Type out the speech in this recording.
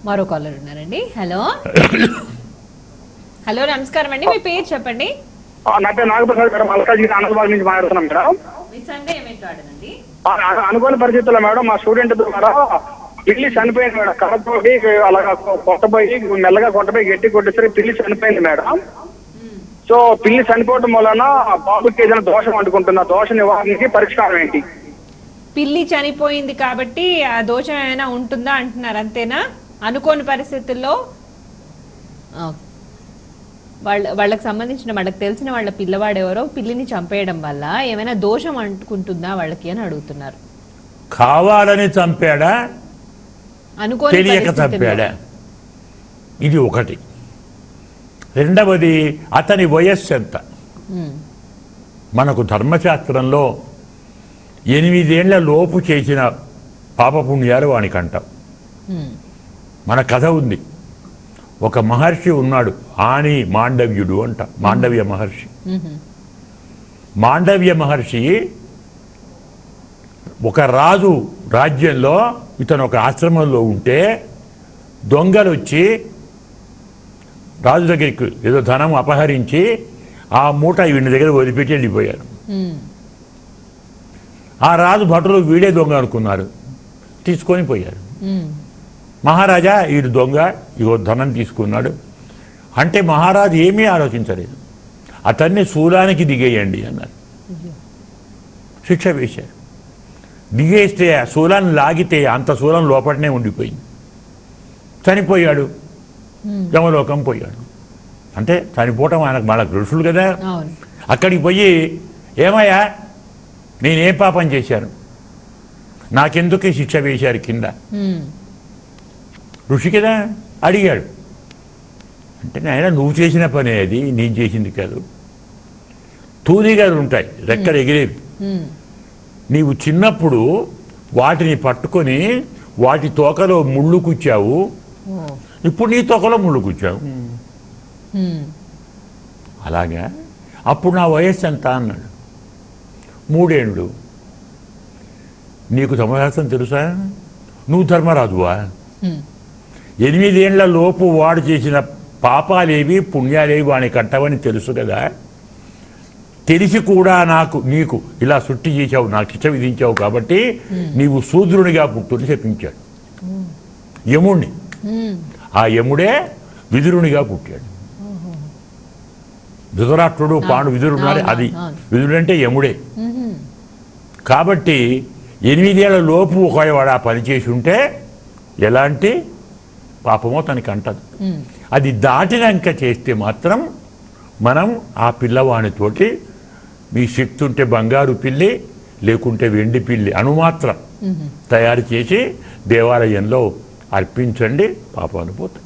మరో కాలర్ ఉన్నారండి hello hello నమస్కారం అండి మీ పేరు చెప్పండి ఆ, నా పేరు నాగప్రసాద్ మేడం మల్కాజ్గిరి ఆనందబాగ్ నుంచి మాట్లాడుతున్నాం మేడం మీ సందేహం ఏంటో అడగండి ఆ, అను- అనుకోని పరిస్థితుల్లో మేడం మా స్టూడెంట్ ద్వారా పిల్లి చనిపోయింది మేడం కడతోటి అలాగా కొ- కొట్టబోయి మెల్లగా కొట్టబోయి గట్టి కొట్టేసరికి పిల్లి చనిపోయింది మేడం సో పిల్లి చనిపోవడం వలన బాబుకి ఏదైనా దోషం అంటుకుంటుంది ఆ దోష నివారణకి పరిష్కారం ఏంటి పిల్లి చనిపోయింది కాబట్టి ఆ దోషం ఏమైనా ఉంటుందా అంటున్నారు అంతేనా అనుకోని పరిస్థితుల్లో ఆ, వాళ్ళ వాళ్ళకి సంబంధించిన వాళ్ళకి తెలిసిన వాళ్ళ పిల్లవాడు ఎవరో పిల్లిని చంపేయడం వల్ల ఏమైనా దోషం అంటుకుంటుందా వాళ్ళకి అని అడుగుతున్నారు కావాలని చంపాడా అనుకోని తెలియక పరిస్థితుల్లో. చంపాడా ఇది ఒకటి రెండవది అతని వయస్సు ఎంత ఉమ్, మనకు ధర్మశాస్త్రంలో ఎనిమిదేళ్ల లోపు చేసిన పాపపుణ్యాలు వానికి అంటాం ఉమ్, మన కథ ఉంది ఒక మహర్షి ఉన్నాడు ఆని మాండవ్యుడు అంట మాండవ్య మహర్షి ఉహు, మాండవ్య మహర్షి ఒక రాజు రాజ్యంలో ఇతను ఒక ఆశ్రమంలో ఉంటే దొంగలు వచ్చి రాజు దగ్గరికి ఏదో ధనం అపహరించి ఆ మూట వీడి దగ్గర వదిలిపెట్టి వెళ్ళిపోయారు ఉమ్, ఆ రాజు భటులు వీడే దొంగ అనుకున్నారు తీసుకొని పోయారు ఉమ్, మహారాజా వీడు దొంగ ఇగో ధనం తీసుకున్నాడు అంటే మహారాజు ఏమీ ఆలోచించలేదు అతన్ని శూలానికి దిగేయండి అన్నారు శిక్ష వేశారు దిగేస్తే ఆ శూలాన్ని లాగితే అంత శూలం లోపలనే ఉండిపోయింది చనిపోయాడు ఉమ్, యమలోకం పోయాడు అంటే చనిపోవటం ఆయనకు మనకు ఋషులు కదా అవును అక్కడికి పోయి ఏమయ్యా నేనేం పాపం చేశాను నాకెందుకు ఈ శిక్ష వేశారు కింద ఉమ్, ఋషి కదా అడిగాడు అంటే నాయన నువ్వు చేసిన పనే అది నేను చేసింది కాదు తూనిగాలు ఉంటాయి రెక్కలు ఎగిరేవి ఉమ్, నీవు చిన్నప్పుడు వాటిని పట్టుకొని వాటి తోకలో ముళ్ళు కుచ్చావు ఓ, ఇప్పుడు నీ తోకలో ముళ్ళు కుచ్చావు ఉమ్, అలాగా అప్పుడు నా వయస్సు ఎంత అన్నాడు మూడేండ్లు నీకు ధర్మశాస్త్రం తెలుసా నువ్వు ధర్మరాజువా ఉమ్, ఎనిమిదేండ్ల లోపు వాడు చేసిన పాపాలేవి పుణ్యాలేవి వాని కట్టవని తెలుసు కదా తెలిసి కూడా నాకు నీకు ఇలా సుట్టి చేశావు నాకు శిక్ష విధించావు కాబట్టి నీవు శూద్రునిగా పుట్టుని చెప్పించాడు యముణ్ణి ఉమ్, ఆ యముడే విదురునిగా పుట్టాడు ధృతరాష్ట్రుడు పాండు విదురుడు ఉన్నారు, అవును, అది అవును. విదురుడు అంటే యముడే ఉహు, కాబట్టి ఎనిమిదేళ్ల లోపు ఒకవాడు ఆ పని చేసి ఉంటే ఎలాంటి పాపమో తనకి అంటదు ఉమ్, అది దాటినాక చేస్తే మాత్రం మనం ఆ పిల్లవానితోటి మీ శక్తి ఉంటే బంగారు పిల్లి లేకుంటే వెండి పిల్లి అణుమాత్రం ఉహు. తయారు చేసి దేవాలయంలో అర్పించండి పాపాలు పోతాయి